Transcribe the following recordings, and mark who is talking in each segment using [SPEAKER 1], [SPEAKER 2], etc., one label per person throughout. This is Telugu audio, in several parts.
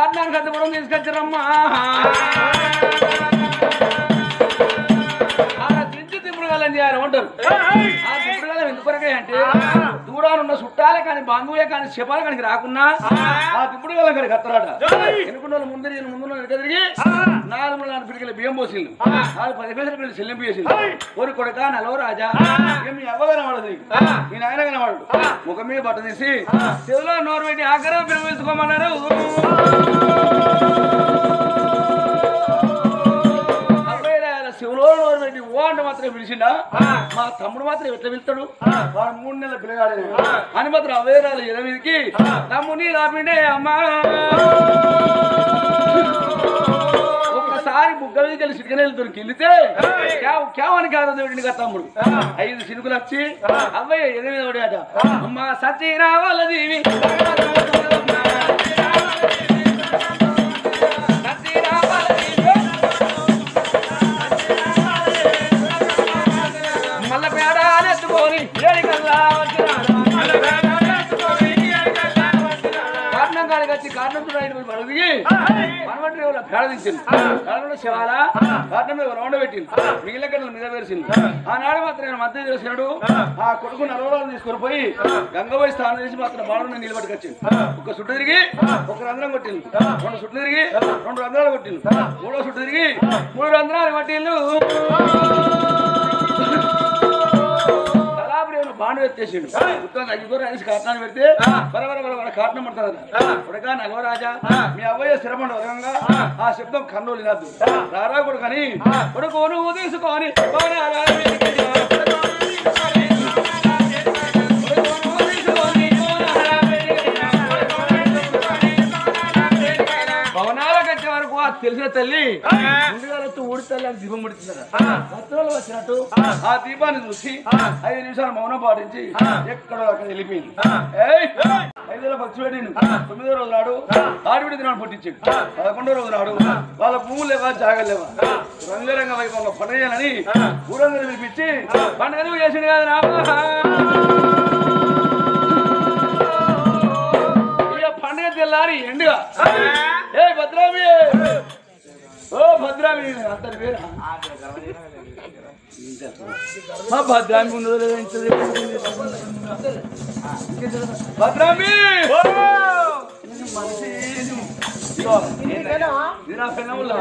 [SPEAKER 1] కారణానికి అంతపురం తీసుకొచ్చారమ్మా ఆడ దించు తిప్పుడుగాలని చేయాలి ఉంటారు ఆ తిప్పుడుగాలం ఎందుకొరకే అంటే దూరాలు ఉన్న చుట్టాలే కానీ బంధువులే కానీ శపాల కానీ రాకున్నా ఆ తిప్పుడుగాలం కానీ కత్తరాట ఎనుకున్న వాళ్ళు ముందు తిరిగి ముందు వెనక తిరిగి నాలుగు మూడు నాలుగు పిడికల బియ్యం పోసిండు నాలుగు పది పైసలు పిల్లలు చెల్లింపు చేసిండు ఓరి కొడక నలవ రాజా ఏం మీ అవ్వ కనబడదు నీకు. మీ నాయన కనబడు ముఖం మీద బట్ట తీసి చెవిలో నోరు పెట్టి ఆగ్రహం పిలువెత్తుకోమన్నారు అబ్బాయి రాయాల శివులో నోరు పెట్టి ఓ అంటే మాత్రం పిలిచిండా మా తమ్ముడు మాత్రం ఎట్లా పిలుస్తాడు వాడు మూడు నెలల పిల్లగాడు అని మాత్రం అవేరాలు ఎనిమిదికి తమ్ముని రాపిండే అమ్మా ఒక్కసారి బుగ్గ మీద కలిసి సిటికనే వెళ్తారు కిల్లితే క్యావ్ క్యావ్ అని కాదు దేవుడిని కదా తమ్ముడు ఐదు సినుకులు వచ్చి అవ్వయ్య ఎనిమిది ఒకటి అమ్మ సచిన వాళ్ళ జీవి సచిన వాళ్ళ జీవి. మల్ల పేడాలు ఎత్తుకొని ఏడికల్లా వచ్చినాడు. కారణం కాడికి వచ్చి కారణం చూడండి మనదిగి మనవంటి ఎవరు పేడ దించింది కారణంలో శివాల కారణం మీద రౌండ పెట్టింది మిగిలిన కన్నా మీద వేసింది ఆనాడు మాత్రం నేను మధ్య చేసినాడు ఆ కొడుకు నలవరాలు తీసుకొని పోయి గంగపోయి స్నానం చేసి మాత్రం బాణం నిలబట్టుకొచ్చింది ఒక సుట్టు తిరిగి ఒక రంధ్రం కొట్టింది రెండు సుట్లు తిరిగి రెండు రంధ్రాలు కొట్టింది మూడో సుట్టు తిరిగి మూడు రంధ్రాలు కొట్టిండు కళాపురేమ బాండు ఎత్తేసిండు ఉత్తరం అగ్గికూర అనేసి కాటనాన్ని పెడితే బరబర బరబర కాటనం పడుతుంది కొడక నగవరాజా మీ అవ్వయ్య స్థిరమండ వరంగా ఆ శబ్దం కన్నులు వినద్దు రారా కొడుకని కొడుకు నువ్వు తీసుకొని పవనాల మీదికి రా. కొడుకు నువ్వు తీసుకొని పవనాల మీదికి రా. భవనాలకు వచ్చే వరకు ఆ తెలిసిన తల్లి ముందుగా వచ్చి ఊడి తల్లి అని దీపం ముడుతున్నారు భక్తులు వచ్చినట్టు ఆ దీపాన్ని చూసి ఐదు నిమిషాలు మౌనం పాటించి ఎక్కడో అక్కడ వెళ్ళిపోయింది ఏయ్! ఐదో భక్తులు పెట్టిండు తొమ్మిదో రోజు నాడు ఆడివిడి దినాడు పుట్టించాడు పదకొండో రోజు నాడు వాళ్ళ భూములు లేవా జాగలు లేవా రంగురంగ వైభవంగా పండుగ చేయాలని ఊరందరూ పిలిపించి పండుగ చేసిండు కదా రా ఇక పండుగ తెల్లారి ఎండుగా ఏ భద్రామి ఓ భద్రామి అతని పేరు మా భద్రామి ఉన్నదో లేదో ఇంత భద్రామి మనిషి ఇదిగో, ఇది నా పెనములా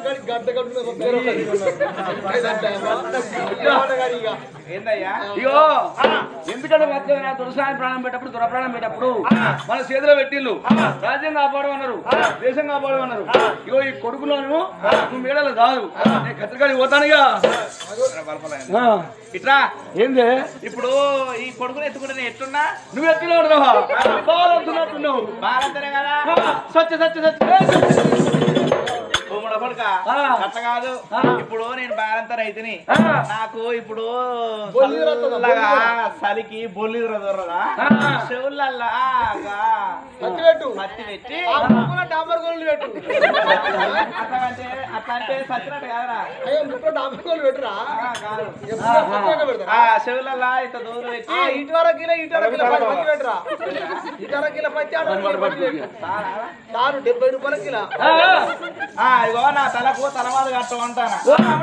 [SPEAKER 2] ఏందయ్యా
[SPEAKER 1] ఇగో ఎందుకంటే మాత్రం నా దురసాయం ప్రాణం పెట్టప్పుడు దురప్రాణం పెట్టప్పుడు మన చేతిలో పెట్టిల్లు రాజ్యం కాపాడమన్నారు దేశం కాపాడమన్నారు ఇగో ఈ కొడుకులను నువ్వు మేడలు కాదు నేను కత్తిరికాడికి పోతానుగా ఆ,
[SPEAKER 2] ఇట్రా
[SPEAKER 1] ఏంది
[SPEAKER 2] ఇప్పుడు ఈ కొడుకుని ఎత్తుకుంటే నేను ఎట్లున్నా
[SPEAKER 1] నువ్వు ఎత్తున్నావు బాగుంటున్నట్టున్నావు
[SPEAKER 2] బాగానే కదా
[SPEAKER 1] సత్య సత్య సత్య
[SPEAKER 2] భూముల కొడుక
[SPEAKER 1] ఆ.
[SPEAKER 2] అట్ట కాదు
[SPEAKER 1] ఆ.
[SPEAKER 2] ఇప్పుడు నేను బాలంత రైతుని
[SPEAKER 1] ఆ.
[SPEAKER 2] నాకు ఇప్పుడు చల్లగా చలికి బొల్లి దొరదా
[SPEAKER 1] ఆ.
[SPEAKER 2] చెవులల్లా
[SPEAKER 3] పత్తి పెట్టు.
[SPEAKER 2] పత్తి పెట్టి
[SPEAKER 3] ఆ ముక్కులో డాంబర్ గోళ్ళు పెట్టు
[SPEAKER 2] అట్లా అంటే అట్లా అంటే సచ్చినట్టు కాదురా
[SPEAKER 3] అయ్యో ముక్కులో డాంబర్ గోళ్ళు పెట్టురా
[SPEAKER 2] ఆ, కాదు
[SPEAKER 3] ఎప్పుడు పత్తిగా పెడతారా
[SPEAKER 2] ఆ చెవులల్లా ఇంత దూరం పెట్టి
[SPEAKER 3] ఆ, ఇటు వరకు కిలో ఇటు వరకు కిలో పది పత్తి పెట్టురా ఇటు వరకు కిలో పత్తి ఆడ వరకు కిలో పత్తి పెట్టు చాలు డెబ్బై రూపాయల కిలో
[SPEAKER 2] ఆ, ఇగో నా తలకు తలవాదు కట్టమంటానా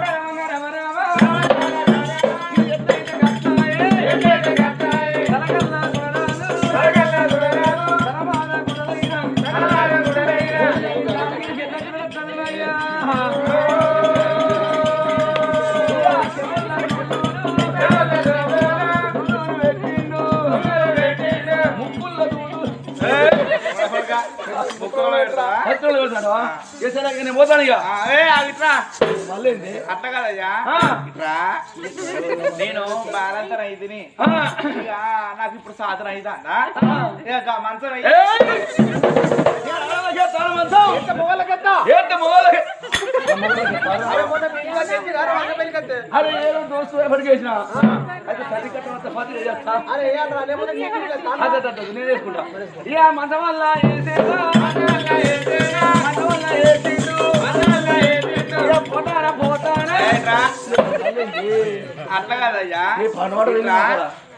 [SPEAKER 2] ముక్కులో పెడతావా?
[SPEAKER 1] నేను పోతాను ఇక
[SPEAKER 2] ఆ, ఏ, ఆగిట్రా.
[SPEAKER 1] మళ్ళీ ఏంది?
[SPEAKER 2] అట్ట కదయ్యా
[SPEAKER 1] ఆ.
[SPEAKER 2] ఇట్రా నేను బాలంత రైతుని
[SPEAKER 1] ఆ.
[SPEAKER 2] ఇక నాకు ఇప్పుడు సాధన అయిదా ఇక మంచం అయ్యి
[SPEAKER 1] ఏయ్! ఏ తాళం మంచం?
[SPEAKER 3] ఎంత మొగలకెత్తా
[SPEAKER 1] ఏంటి మొగలకి?
[SPEAKER 3] అరే మొన్న మీ ఇంట్లో తెచ్చి గారు వంద పెళ్ళికత్తే
[SPEAKER 1] అరే ఏదో దోస్తు ఎప్పటికి వేసిన అయితే సరి కట్టమంత పది చేస్తా
[SPEAKER 3] అరే ఏమరా లేకపోతే నీ ఇంటికి వెళ్తా.
[SPEAKER 1] అదే అదే, అదే, నేను వేసుకుంటా ఇక మంచం వల్ల ఏసేదో, మంచం వల్ల ఏసేదో, మంచం వల్ల ఏసేదో, మంచం వల్ల ఏసేదో. ఇక పోతానా పోతానా
[SPEAKER 2] ఏంట్రా? అట్లా కదయ్యా
[SPEAKER 1] ఈ పనవాడు
[SPEAKER 2] ఇట్రా.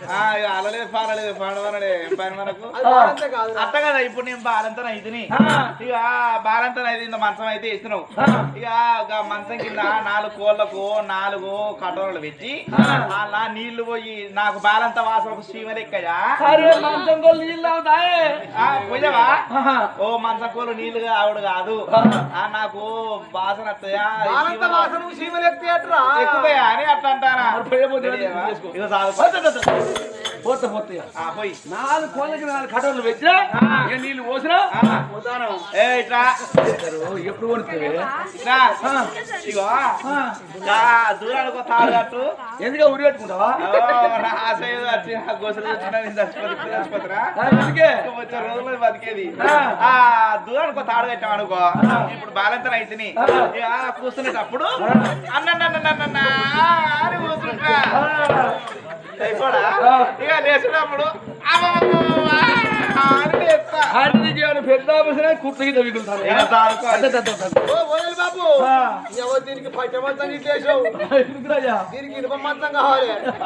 [SPEAKER 2] ఆ, ఇక అలలేదు పాలలేదు పాడవనడే ఏం పని మనకు
[SPEAKER 3] అది బాలంతే కాదు
[SPEAKER 2] అట్ట కదా ఇప్పుడు నేను బాలంతన అయితేని ఇక బాలంతన అయితే ఇంత మంచం అయితే ఇస్తున్నావు ఇక ఒక మంచం కింద నాలుగు కోళ్ళకు నాలుగు కటోరలు పెట్టి అలా నీళ్లు పోయి నాకు బాలంత వాసనకు సీమ లెక్కయా
[SPEAKER 1] అరే మంచం కోళ్ళు నీళ్ళు అవుతాయి
[SPEAKER 2] ఆ, పోయావా ఓ మంచం కోళ్ళు నీళ్లు ఆవిడ కాదు ఆ నాకు వాసన వస్తాయా ఈ
[SPEAKER 3] బాలంత
[SPEAKER 2] సీమ-
[SPEAKER 3] వాసన సీమలు ఎత్తేట్రా
[SPEAKER 2] ఎక్కుతాయా అని అట్లా అంటారా
[SPEAKER 1] మరి పోయబోతే
[SPEAKER 2] తెలియవా?
[SPEAKER 1] చేసుకో.
[SPEAKER 2] ఇక చాలు.
[SPEAKER 1] పోతే పోతే
[SPEAKER 2] ఆ, పోయి
[SPEAKER 1] నాలుగు కోళ్ళకి నాలుగు కట్టలు పెట్టినా ఇక నీళ్ళు పోసినా పోతాను
[SPEAKER 2] ఏ ఇట్లా
[SPEAKER 1] ఎప్పుడు కొడుతుంది
[SPEAKER 2] ఇట్లా ఇగో ఆ, దూరానికి ఒక తాడు కట్టు
[SPEAKER 1] ఎందుకు ఉరి పెట్టుకుంటావా
[SPEAKER 2] ఓ, నా ఆశ ఏదో వచ్చి నా గోసలు వచ్చినా నేను చచ్చిపోతే ఇప్పుడు చచ్చిపోతురా
[SPEAKER 1] ఆ, ఎందుకే
[SPEAKER 2] ఇంకా వచ్చే రోజుల్లో బతికేది ఆ దూరానికి ఒక తాడు కట్టాం అనుకో ఇప్పుడు బాలంతరం అయితేని ఇక కూర్చునేటప్పుడు అన్న అని కూర్చుంటా అయిపోడా ఇక లేచినప్పుడు అమ్మమ్మమ్మ అని లేస్తా.
[SPEAKER 1] ఆడికి ఏమైనా పెద్ద ఆపరేషన్ కుట్ల కింద మిగులుతాను
[SPEAKER 2] ఇక తాడుకో.
[SPEAKER 3] ఓ ఓయల్ బాబు ఎవరు దీనికి పచ్చ మంచం ఇట్లేసావు దీనికి ఇనుప మంచం కావాలి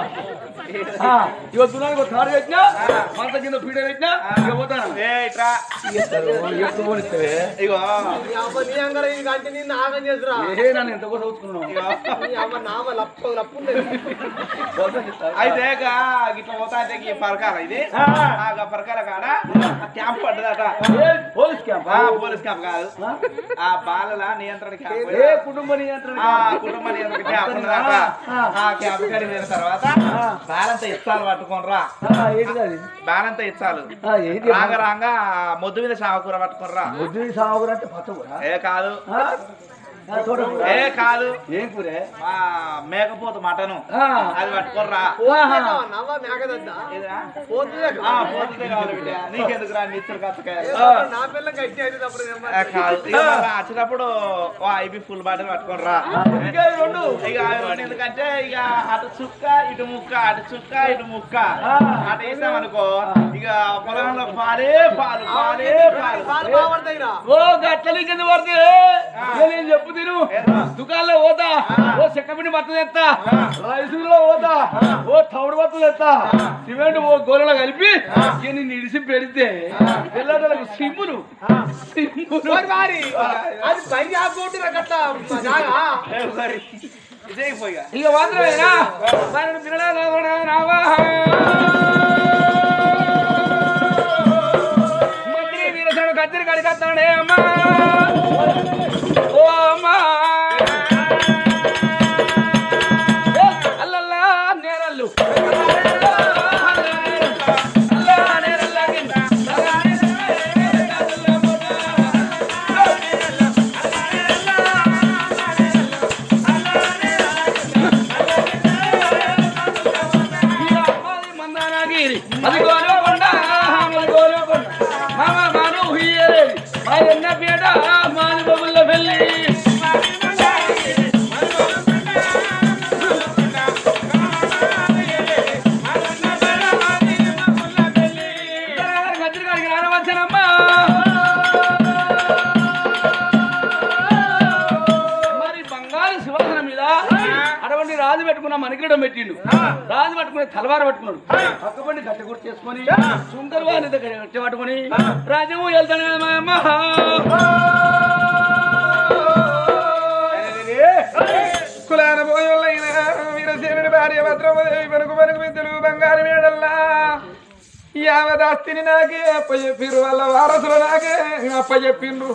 [SPEAKER 1] ఇవ తులానికి ఒక తాడు పెట్టినా మంత కింద పీడ పెట్టినా ఇక పోతాను
[SPEAKER 2] ఏ ఇట్రా
[SPEAKER 1] ఎప్పుడు పోనిస్తావే
[SPEAKER 2] ఇగో
[SPEAKER 3] నీ అమ్మ నీ అంగర ఇది అంటే నిన్ను ఆగం చేసురా
[SPEAKER 1] ఏ నన్ను ఎంత కూడా చదువుకున్నావు
[SPEAKER 2] ఇగో
[SPEAKER 3] నీ అమ్మ నామ లప్పు లప్పు ఉండేది
[SPEAKER 2] అయితే ఇక ఇట్లా పోతా అంటే ఈ పరకాల ఇది ఆ పరకాల కాడ క్యాంప్ పడ్డదట
[SPEAKER 1] పోలీస్ క్యాంప్
[SPEAKER 2] ఆ పోలీస్ క్యాంప్ కాదు ఆ బాలల నియంత్రణ క్యాంప్
[SPEAKER 1] ఏ కుటుంబ నియంత్రణ
[SPEAKER 2] ఆ కుటుంబ నియంత్రణ క్యాంప్ ఉన్నదట ఆ క్యాంప్ కాడికి వెళ్ళిన తర్వాత బాలంతా ఇస్తాలు పట్టుకోనరా
[SPEAKER 1] ఆ, ఏంటిది అది
[SPEAKER 2] బాలంతా ఇస్తాలు
[SPEAKER 1] ఆ, ఏంటి
[SPEAKER 2] రాంగ రాంగ మొద్దు మీద సాగుకూర పట్టుకోనరా
[SPEAKER 1] బుద్ధి సాగురు అంటే పచ్చగురా
[SPEAKER 2] ఏ కాదు
[SPEAKER 1] తోటకూర
[SPEAKER 2] ఏ కాదు
[SPEAKER 1] ఏం కూరే
[SPEAKER 2] ఆ మేకపోతు మటను
[SPEAKER 1] ఆ,
[SPEAKER 2] అది పట్టుకోనరా
[SPEAKER 3] నవ్వ మేకదద్దా
[SPEAKER 2] ఏదిరా?
[SPEAKER 3] పోతుందే
[SPEAKER 2] ఆ పోతుందే కావాలి బిడ్డ నీకెందుకు రా నిచ్చరు కచ్చకాయ
[SPEAKER 3] నా పిల్ల గట్టి అయితే అప్పుడు
[SPEAKER 2] ఆ, కాదు ఇక మళ్ళా వచ్చేటప్పుడు ఓ ఐబీ ఫుల్ బాటిల్ పట్టుకొని రా
[SPEAKER 1] ఇంకా ఈ రెండు
[SPEAKER 2] ఇక అవి రెండు ఎందుకంటే ఇక అటు చుక్క ఇటు ముక్క అటు చుక్క ఇటు ముక్క
[SPEAKER 1] ఆ.
[SPEAKER 2] అటు వేసామనుకో ఇక పొలంలో పాలే పాలు పాలే పాలు
[SPEAKER 3] పాలు బాగుపడతాయిరా
[SPEAKER 1] ఓ గట్ల కింద పడితే నేను చెప్పు తిను దుకాణంలో పోతా ఓ చెక్కపిండి బత్త తెస్తా రైసులో పోతా ఓ తౌడు బత్త తెస్తా సిమెంట్ ఓ గోలలో కలిపి ఇక నిన్ను ఇడిసి పెడితే పిల్లలకు సిమ్ములు సిమ్ములు
[SPEAKER 3] ఓరి వారి అది పై ఆపోతురా గట్ట జాగా
[SPEAKER 2] ఏ మరి ఇదే పోయిగా
[SPEAKER 1] ఇక మాత్రమేనా మరి పిల్లలు రావా మంత్రి వీరసడు కత్తిరి కడిగత్తాడే అమ్మా ఓ అమ్మా ఏ, అల్లల్లా నేరల్లు అల్లా నేరల్లా కింద. ఈ అమ్మాయి మందానగిరి అది గోలకొండ అది గోలకొండ మామ మాను హుయ్యరేది మా ఎన్న పీట మాని బొమ్మల పెళ్ళి గజ్జరిగారికి రానవచ్చనమ్మా మరి బంగారు శివాసన మీద అటువంటి రాజు పెట్టుకున్న మణికిరీడం పెట్టిండు రాజు పట్టుకుని తలవార పట్టుకున్నాడు పక్కబండి గట్ట గుర్తు చేసుకొని సుందర్ వారి దగ్గర గట్టి పట్టుకొని రాజము వెళ్తాను కదా మా అమ్మ
[SPEAKER 2] కులాన పోయోళ్ళైన వీరసేనుడి భార్య భద్రమదేవి పలుకు పలుకు విద్యలు బంగారు మేడల్లా యావదాస్తిని నాకే అప్పచెప్పిర్రు వాళ్ళ వారసులు నాకే అప్పచెప్పిండ్రు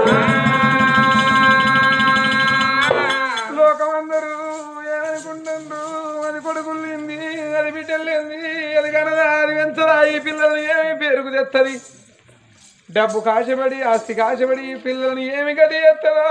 [SPEAKER 2] లోకమందరూ ఏమనుకుంటుండ్రు అది కొడుకులింది అది బిడ్డలేంది అది కనదా అది పెంచదా ఈ పిల్లల్ని ఏమి పేరుకు తెత్తది డబ్బు కాశపడి ఆస్తి కాశపడి ఈ పిల్లల్ని ఏమి గది ఎత్తదా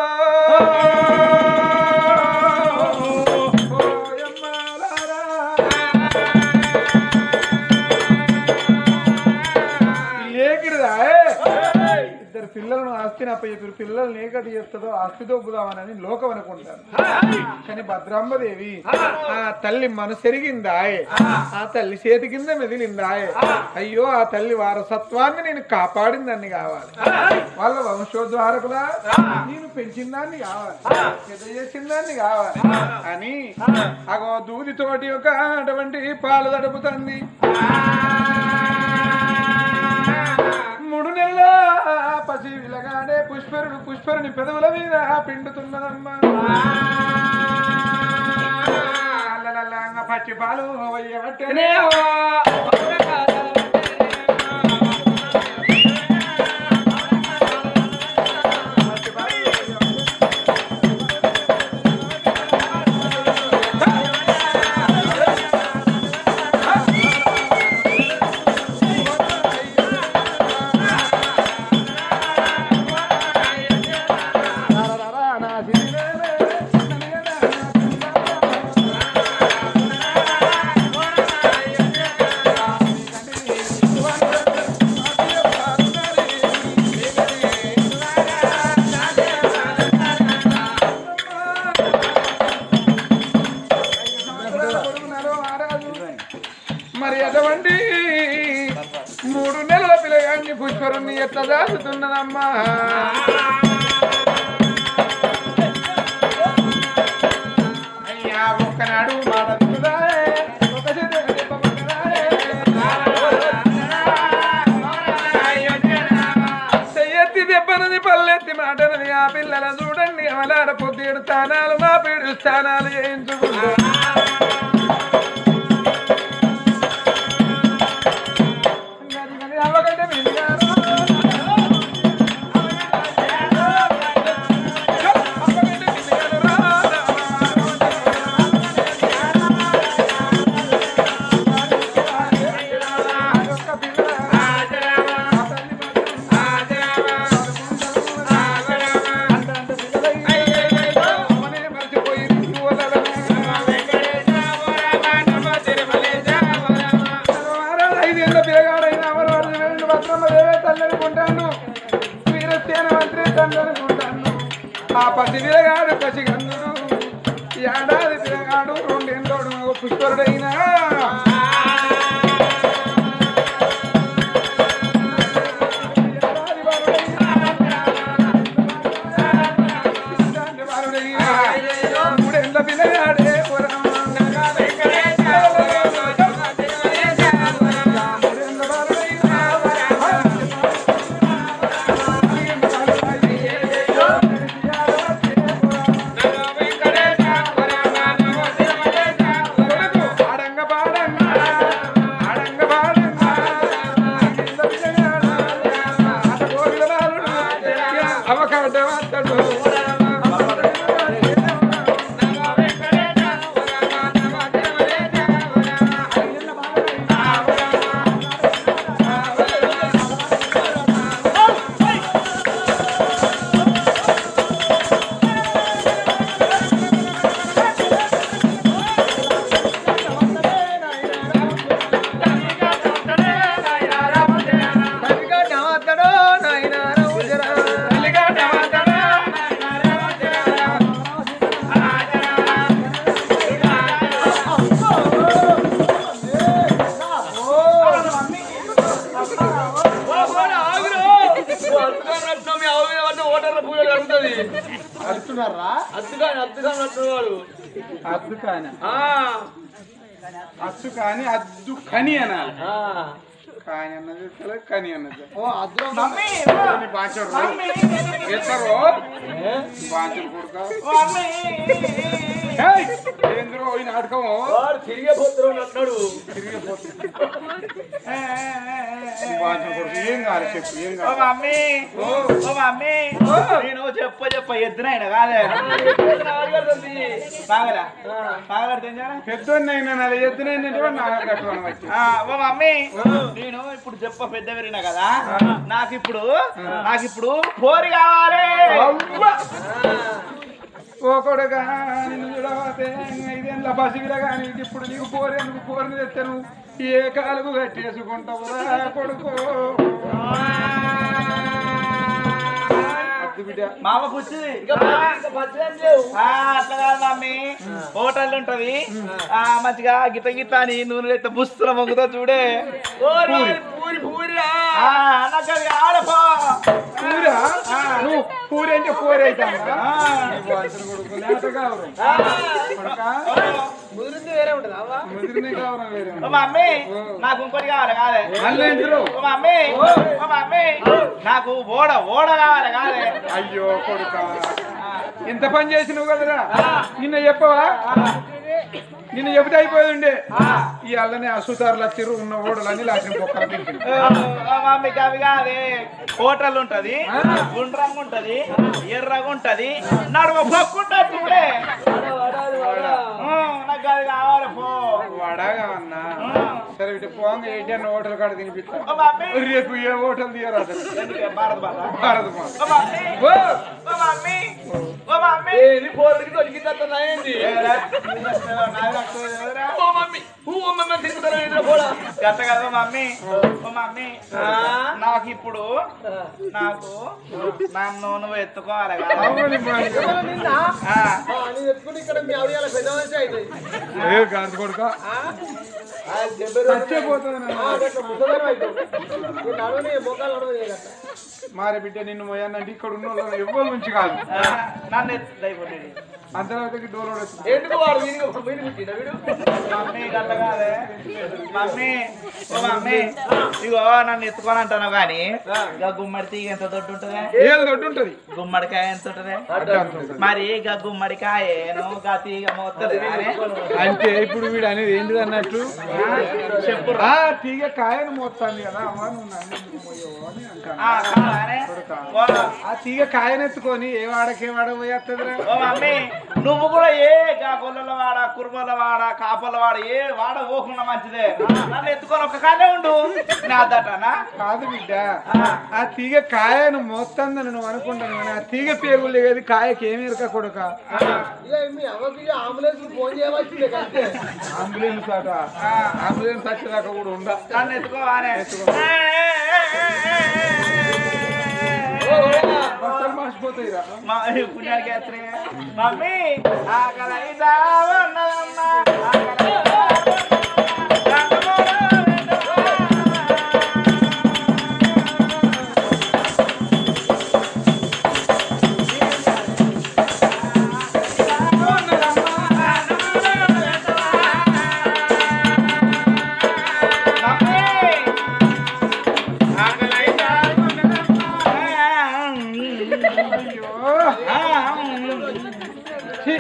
[SPEAKER 2] లేకిడుదా
[SPEAKER 3] ఇద్దరు పిల్లలను ఆస్తిని అప్పచెప్పారు పిల్లలు నేకటి చేస్తుందో ఆస్తి దొబ్బుదామని లోకం అనుకుంటారు కానీ భద్రాంబదేవి ఆ తల్లి మనసెరిగిందాయే ఆ తల్లి చేతి కింద మెదిలిందాయే అయ్యో ఆ తల్లి వారసత్వాన్ని నేను కాపాడిందాన్ని కావాలి వాళ్ళ వంశోద్వారకులా నేను పెంచిన దాన్ని కావాలి పెద్ద చేసిన దాన్ని కావాలి అని అగో దూదితోటి ఒక అటువంటి పాలు తడుపుతుంది మూడు నెలల పసి విలగానే పుష్పరుడు పుష్పరుని పెదవుల మీద పిండుతున్నదమ్మా అల్లలల్లంగా పచ్చి పాలు వయ్యబట్టేనే మరి అటువంటి మూడు నెలల పిల్లగాన్ని పుష్పరుణ్ణి ఎట్లా దాచుతున్నదమ్మా అయ్యా ఒక్కనాడు మాట వినుదాయే, ఒక చేత దెబ్బ పక్కదాయే. చెయ్యెత్తి దెబ్బనది పల్లెత్తి మాటనది ఆ పిల్లల చూడండి అవలాడ పొద్దుడు స్థానాలు మా పీడు స్థానాలు చేయించుకుంటా అవ్వకంటే మింగారు. అవ్వకంటే మింగారు. అదొక్క పిల్ల. ఆ తల్లి మాత్రం. అంత పిల్లలై. అమ్మనే మర్చిపోయి నిన్ను వదలనే. ఐదేళ్ల పిల్లగాడైన అమరవాడు రెండు భద్రమ్మ దేవే తల్లనుకుంటాను వీరసేన మంత్రి తండ్రనుకుంటాను ఆ పసి పిల్లగాడు పసి గందుడు ఏడాది పిల్లగాడు రెండేళ్ళోడు పుష్కరుడైనా మూడేళ్ళ పిల్లగాడే ఆడంగ పాడంగ ఆడంగ పాడంగ అవకాశ వార్తడు
[SPEAKER 1] అడుగుతున్నారా
[SPEAKER 3] అద్దుగాని అద్దుగాని అంటున్నాడు
[SPEAKER 1] అద్దు కాని అద్దు కాని అద్దు కని అనాలి కాని అన్నది తెలియదు, కని అన్నది
[SPEAKER 3] ఓ అద్దులో
[SPEAKER 1] బాంచడు ఎత్తరో బాంచడు కొడుక ఏయ్! ఏందిరో ఈ నాటకము
[SPEAKER 3] వాడు తిరిగే పోతున్నాడు అంటున్నాడు
[SPEAKER 1] తిరిగిపోతుంది ఈ బాంచడు కొడుకు ఏం కావాలి చెప్పు ఏం
[SPEAKER 2] ఓ
[SPEAKER 1] కావాలి
[SPEAKER 2] మమ్మీ ఓ మమ్మీ నేను చెప్ప చెప్ప ఎద్దునైనా కాదే బాగలా బాగలాడితే
[SPEAKER 1] పెద్దోన్నైనా నా ఎత్తునైనటువంటి నాకు కట్టుకోవడం వచ్చి
[SPEAKER 2] ఓ మమ్మీ నేను ఇప్పుడు చెప్ప పెద్ద పెరిగినా కదా నాకు ఇప్పుడు నాకు ఇప్పుడు పోరి కావాలి
[SPEAKER 1] ఓ కొడుగా నిన్ను చూడవతే ఐదేళ్ళ పసివిల కానీ ఇప్పుడు నీకు పోరేందుకు పోరని తెచ్చాను ఏ కాలుకు కట్టేసుకుంటావురా కొడుకు
[SPEAKER 2] మామ పుచ్చిది
[SPEAKER 1] ఇంకా పచ్చి- ఇంకా పచ్చలేం లేవు
[SPEAKER 2] ఆ, అట్లా కాదు మమ్మీ హోటల్ ఉంటది ఆ మంచిగా గిట్ట గిట్ట అని నూనె ఎత్త బుస్తుల మొగ్గుతో చూడే
[SPEAKER 1] పూరి పూరి పూరిరా
[SPEAKER 2] ఆ, నాకు అది ఆడపో
[SPEAKER 3] పూరా నువ్వు పూరి అంటే పూరి అవుతావా
[SPEAKER 2] ఆ.
[SPEAKER 1] ముదిరింది వేరే ఉంటుంది అవ్వా
[SPEAKER 3] ముదిరినే కావరం వేరే
[SPEAKER 2] ఓ మమ్మీ నాకు ఇంకోటి కావాలి కాలే
[SPEAKER 3] మళ్ళీ ఎందుకు?
[SPEAKER 2] ఓ మమ్మీ ఓ మమ్మీ నాకు ఓడ ఓడ కావాలి కాలే
[SPEAKER 3] అయ్యో కొడుక ఇంత పని చేసినావు కదరా నిన్న చెప్పవా నిన్న చెబితే అయిపోయి ఉండే ఈ అల్లనే అసుతారులు వచ్చిర్రు ఉన్న ఓడలని లాసిన కుక్కలు తింటుంది
[SPEAKER 2] ఓ మమ్మీ అవి కాదే హోటల్ ఉంటది గుండ్రంగా ఉంటది ఎర్రగా ఉంటది నడుమ పొక్కుంటది చూడే ఆ, నాకు అది కావాలి పో
[SPEAKER 3] వడగా అన్నా సరే ఇటు పోంగ ఏంటి అన్న హోటల్ కాడ తినిపిస్తా
[SPEAKER 2] ఓ మమ్మీ
[SPEAKER 3] రేపు ఏ హోటల్ తీయరా
[SPEAKER 2] ఎందుకే భారత్ బాధ
[SPEAKER 3] భారత మాత.
[SPEAKER 2] ఓ మమ్మీ
[SPEAKER 3] ఓ!
[SPEAKER 2] ఓ మమ్మీ ఓ మమ్మీ
[SPEAKER 1] ఏది పోరికి దొరికిందంటున్నాయండి
[SPEAKER 2] ఏరా, నీ చేస్తావా? నాది నాకు ఏదిరా?
[SPEAKER 1] ఓ మమ్మీ ఓ మమ్మీ తిరుగుతారా ఇంట్లో కూడా
[SPEAKER 2] గట్ట కదా ఓ మమ్మీ ఓ మమ్మీ నాకు ఇప్పుడు నాకు నన్ను నువ్వు ఎత్తుకోవాలి కదా
[SPEAKER 3] అవును బాగా.
[SPEAKER 1] నిన్న
[SPEAKER 2] ఆ,
[SPEAKER 1] నేను ఎత్తుకుంటే ఇక్కడ మీ ఆవిడ ఇలా పెద్ద మనిషి అవుతుంది
[SPEAKER 3] ఏ గాంధీ కొడుక
[SPEAKER 1] ఆ దెబ్బలు
[SPEAKER 3] చచ్చిపోతుంది నాన్న.
[SPEAKER 1] ముసలి అవుతావు నడవని మోకాలు నడవని గట్ట
[SPEAKER 3] మారే బిడ్డ నిన్ను పోయానంటే ఇక్కడ ఉన్న వాళ్ళు ఎవ్వరి నుంచి కాదు
[SPEAKER 2] ఆ, నన్ను ఎత్తు దయపడి
[SPEAKER 3] అంతర్గతకి డోర్
[SPEAKER 1] ఎందుకు వాడు వీడికి వీడి పుట్టిన వీడు
[SPEAKER 2] మమ్మీ గట్ట కాదే మమ్మీ ఓ మమ్మీ ఇగో నన్ను ఎత్తుకొని అంటాను కానీ ఇక గుమ్మడి తీగ ఎంత దొడ్డు ఉంటుందే
[SPEAKER 3] ఏళ్ళు దొడ్డు ఉంటది
[SPEAKER 2] గుమ్మడికాయ ఎంత ఉంటుందే
[SPEAKER 3] అడ్డ అంత ఉంటది.
[SPEAKER 2] మరి ఇక గుమ్మడికాయను గా తీగ మోస్తుంది కానీ
[SPEAKER 3] అంటే ఇప్పుడు వీడు అనేది ఏంటిది అన్నట్టు
[SPEAKER 2] చెప్పు
[SPEAKER 3] ఆ తీగ కాయను మోస్తాను కదా అమ్మ నువ్వు నన్ను ఎందుకు మోయవు అని అంటాను
[SPEAKER 2] ఆ, కాదానే? ఓ,
[SPEAKER 3] ఆ తీగ కాయనెత్తుకొని ఏ వాడకే వాడ పోయేస్తుందిరా
[SPEAKER 2] ఓ మమ్మీ నువ్వు కూడా ఏ గా గొల్లల వాడ కుర్మల వాడ కాపల వాడ ఏ వాడ పోకుండా మంచిదే నన్ను ఎత్తుకొని ఒక కానే ఉండు నా దటనా
[SPEAKER 3] కాదు బిడ్డ ఆ తీగ కాయను మోస్తుందని నువ్వు అనుకుంటాను కానీ ఆ తీగ పేగులు కదా కాయకి ఏమి ఎరక కొడుక
[SPEAKER 1] ఇక మీ అవ్వకి అంబులెన్స్ ఫోన్ చేయవలసిందే కంటే
[SPEAKER 3] అంబులెన్స్ అట అంబులెన్స్ వచ్చేదాకా కూడా ఉండ
[SPEAKER 2] నన్ను ఎత్తుకోవానే
[SPEAKER 3] బట్టలు మార్చిపోతాయిరా
[SPEAKER 2] మా ఈ పుణ్యానికి ఎత్తురే. మమ్మీ ఆకలైతా ఉన్నదమ్మా, ఆకలైతా
[SPEAKER 3] అయ్యో ఛీ.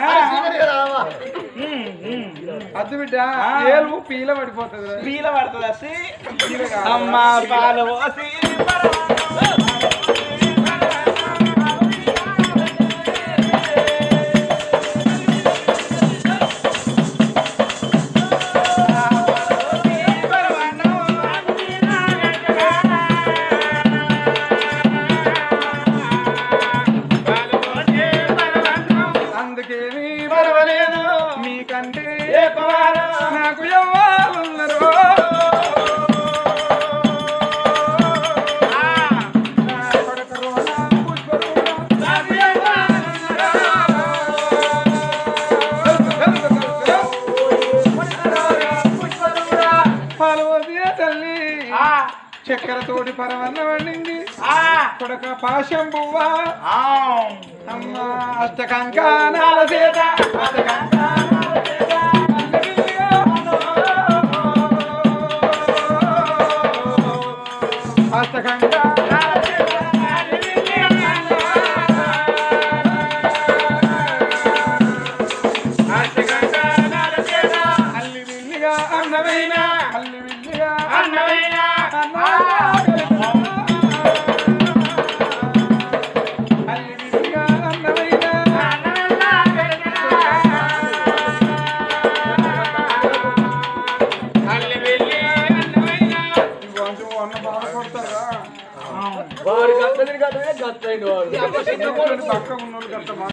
[SPEAKER 3] అద్దు బిడ్డ ఏలు పీల పడిపోతుంది
[SPEAKER 2] పీల పడుతుంది అసి అమ్మ పాలు పోసి
[SPEAKER 3] అందుకేమీ పర్వాలేదు మీకంటే నాకు ఎవ్వాలున్నారు నా కొడుకు రోనా పుష్పరూపా, నాకు ఎవ్వాలున్నారు. పార్వతీయ తల్లి చక్కెర తోటి పరవన్న వండింది కొడక పాశం పువ్వా అమ్మ అష్టకంకానాల చేత అష్టకంకానాల చేత అల్లగిల్లిగా అష్టకంకానాల చేత అష్టకంకానాల చేత అల్లివిల్లిగా అన్నమైన అల్లివిల్లిగా అన్నమైన అల్లివిల్లిగా అన్నమైన
[SPEAKER 1] వాడి గట్ట గట్ట గట్ట వాడు
[SPEAKER 3] పక్క ఉన్నోళ్ళు గట్ట